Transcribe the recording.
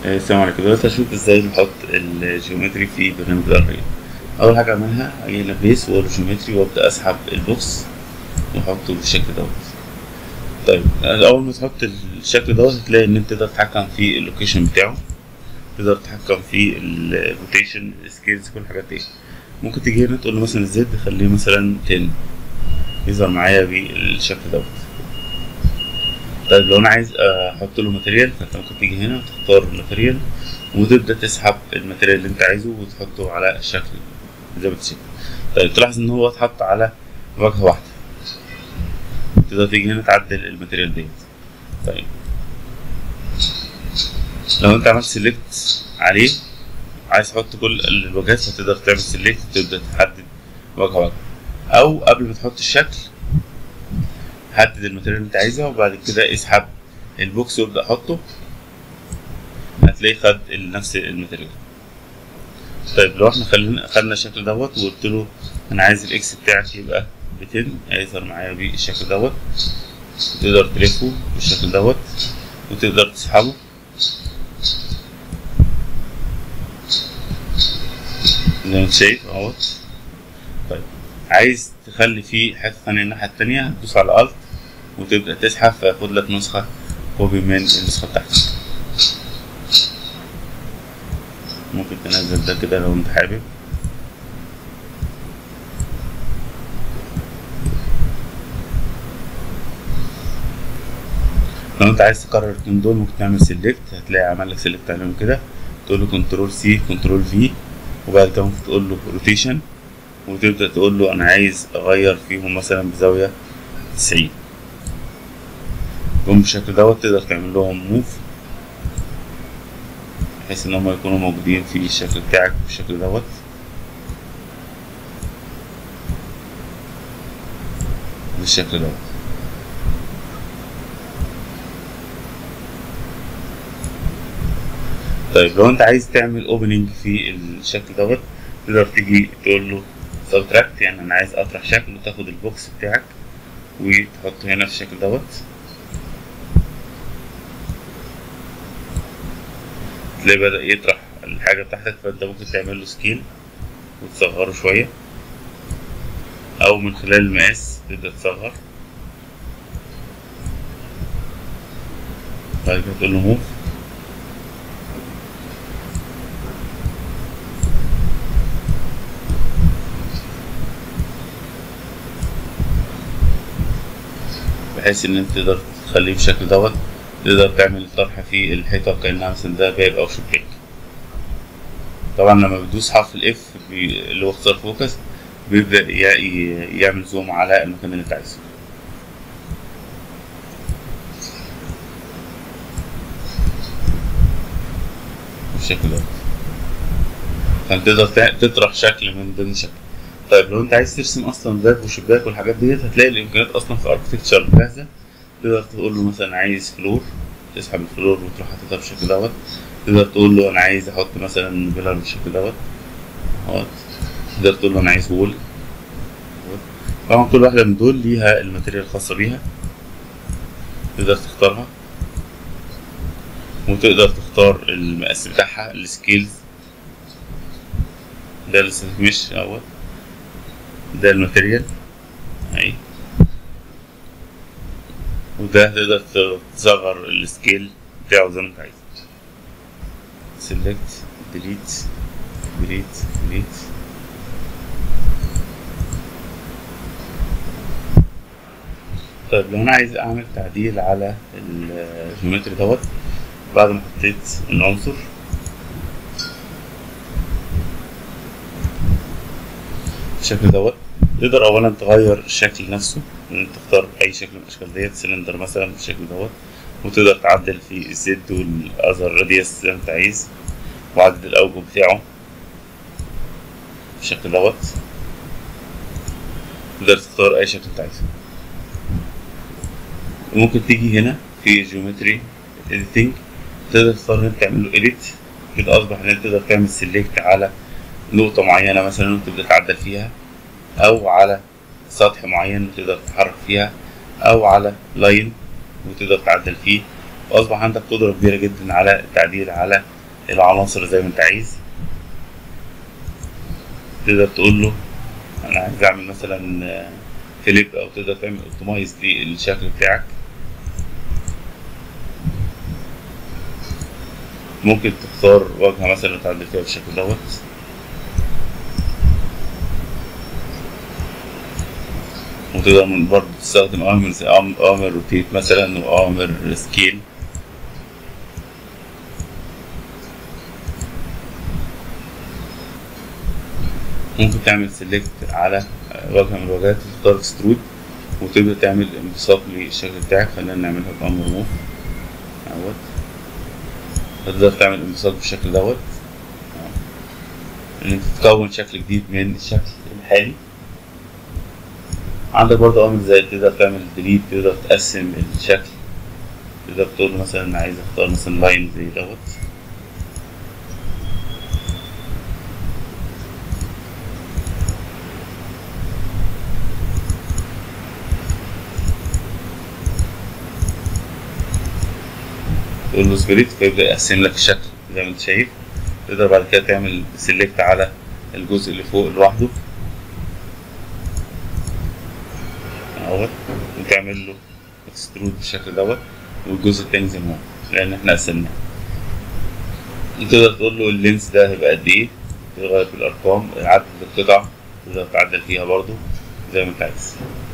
آه، السلام عليكم دلوقتي هشوف ازاي نحط الجيومتري في برنامج الاريا اول حاجه اعملها اجي هنا بيس واقول جيومتري وابدا اسحب البوكس واحطه بالشكل دوت طيب اول ما تحط الشكل دوت هتلاقي ان انت تقدر تتحكم في اللوكيشن بتاعه تقدر تتحكم في الروتيشن السكيلز كل الحاجات دي ممكن تيجي هنا تقول له مثلا الزد خليه مثلا 10 يظهر معايا بالشكل دوت طيب لو انا عايز احط له ماتيريال فانت ممكن تيجي هنا وتختار ماتيريال وتبدا تسحب الماتيريال اللي انت عايزه وتحطه على الشكل زي ما انت شايف طيب تلاحظ ان هو اتحط على واجهه واحده تقدر تيجي هنا تعدل الماتيريال ديت طيب لو انت عملت سيلكت عليه عايز تحط كل الواجهات فتقدر تعمل سيلكت تبدا تحدد واجهه واجهه او قبل ما تحط الشكل حدد الماتيريال اللي انت عايزها وبعد كده اسحب البوكس وابدا حطه هتلاقيه خد نفس الماتيريال طيب لو احنا خلينا خدنا الشكل دوت وقلت له انا عايز الاكس بتاعك يبقى ب 10 هيظهر معايا بالشكل دوت تقدر تلفه بالشكل دوت وتقدر تسحبه زي ما انت شايف اهوت طيب عايز تخلي فيه حته ثانيه الناحيه التانية هتدوس على الت وتبدا تسحب فياخد لك نسخه كوبي من النسخه بتاعتك ممكن تنزل ده كده لو انت حابب لو انت عايز تكرر الاتنين دول ممكن تعمل سيلكت هتلاقي عمل لك سيلكت عليهم كده تقول له كنترول سي كنترول في وبعد كده ممكن تقول له روتيشن وتبدأ تقول له أنا عايز أغير فيهم مثلا بزاوية تسعين جم بالشكل دوت تقدر تعمل لهم موف بحيث إن هما يكونوا موجودين في الشكل بتاعك بالشكل دوت بالشكل دوت طيب لو انت عايز تعمل اوبننج في الشكل دوت تقدر تيجي تقول له سبتراكت يعني انا عايز اطرح شكل وتاخد البوكس بتاعك وتحطه هنا في الشكل دوت تلاقي بدأ يطرح الحاجة بتاعتك فانت ممكن تعمل له سكيل وتصغره شوية او من خلال المقاس تبدأ تصغر بعد كده تقول له موف بحيث ان انت تقدر تخليه بالشكل دوت تقدر تعمل طرح في الحيطة كأنها مثلا ده باب أو شباك طبعا لما بتدوس حرف الاف اللي هو اختصار فوكس بيبدأ يعمل زوم على المكان اللي انت عايزه بالشكل دوت فانت تقدر تطرح شكل من ضمن شكل طيب لو انت عايز ترسم اصلا باب وشباك والحاجات ديت هتلاقي الامكانيات اصلا في اركتكتشر جاهزه تقدر تقول له مثلا عايز فلور تسحب الفلور وتروح حاططها بالشكل دوت تقدر تقول له انا عايز احط مثلا بيلر بالشكل دوت اهوت تقدر تقول له انا عايز وول طبعا كل واحده من دول ليها الماتيريال الخاصه بيها تقدر تختارها وتقدر تختار المقاس بتاعها السكيلز ده السمش اهوت ده الماتيريال اهي وده تقدر تصغر السكيل بتاعه زي ما انت عايز سيلكت ديليت ديليت ديليت طيب لو انا عايز اعمل تعديل على الجيومتري دوت بعد ما حطيت العنصر بالشكل دوت تقدر اولا تغير الشكل نفسه ان تختار اي شكل من الاشكال ديت سلندر مثلا بالشكل دوت وتقدر تعدل في الزد والاذر راديوس زي ما انت عايز وعدد الاوجه بتاعه بالشكل دوت تقدر تختار اي شكل انت عايزه ممكن تيجي هنا في جيومتري اديتنج تقدر تختار ان انت تعمل له اديت كده اصبح ان انت تقدر تعمل سيلكت على نقطة معينة مثلا وتبدأ تعدل فيها أو على سطح معين وتقدر تتحرك فيها أو على لاين وتقدر تعدل فيه واصبح عندك قدره كبيره جدا على التعديل على العناصر زي ما انت عايز تقدر تقول له انا عايز اعمل مثلا فليب او تقدر تعمل اوبتمايز للشكل بتاعك ممكن تختار واجهه مثلا تعدل فيها بالشكل دوت وتقدر من برضه تستخدم أوامر زي أوامر روتيت مثلا وأوامر سكيل ممكن تعمل سيلكت على واجهة من الواجهات تختار اكسترود وتبدأ تعمل انبساط للشكل بتاعك خلينا نعملها بأمر موف اهوت تقدر تعمل انبساط بالشكل دوت ان انت تكون شكل جديد من الشكل الحالي عندك برضه أوامر زي تقدر تعمل ديليت تقدر تقسم الشكل تقدر تقول مثلا أنا عايز أختار مثلا لاين زي دوت تقول له سبريت فيبدأ يقسم لك الشكل زي ما انت شايف تقدر بعد كده تعمل سيلكت على الجزء اللي فوق لوحده اهوت وتعمل له اكسترود بالشكل دوت والجزء التاني زي ما هو لان احنا قسمناه تقدر تقول له اللينس ده هيبقى قد ايه تغير في الارقام عدد القطع تقدر تعدل فيها برضو زي ما انت عايز